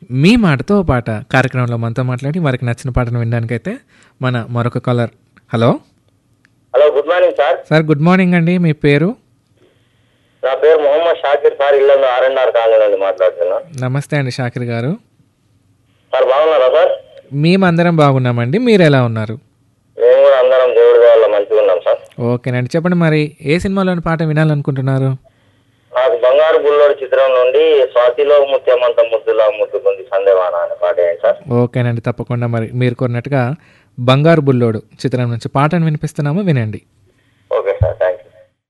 మీ మాటతో ఓ పాట కార్యక్రమంలో మనతో మాట్లాడి వారికి నచ్చిన పాటను వినడానికైతే మన మరొక caller hello hello good morning sir sir good morning అండి మీ పేరు నా పేరు Mohammed Shakir sir Yellandu RNR colony నుండి మాట్లాడుతున్నా నమస్తే అండి షాకిర్ గారు సార్ బాగున్నారా సార్ మేమందరం బాగున్నామండి మీరు ఎలా ఉన్నారు మేము కూడా అందరం దేవుడి వల్ల మంచిగా ఉన్నాం సార్ ఓకేనండి చెప్పండి మరి ఏ సినిమాలోని పాట వినాలనుకుంటున్నారు నాకు బంగారు బుల్లోడు చిత్రం నుండి స్వాతిలో ముత్యమంత ముద్దులా ముద్దుకుంది సందేవాన అనే పాట ఏంటి సార్ ఓకేనండి తప్పకుండా మరి మీరు కోరినట్టుగా బంగారు బుల్లోడు చిత్రం నుంచి పాటను వినిపిస్తున్నాము వినండి ఓకే సార్ థ్యాంక్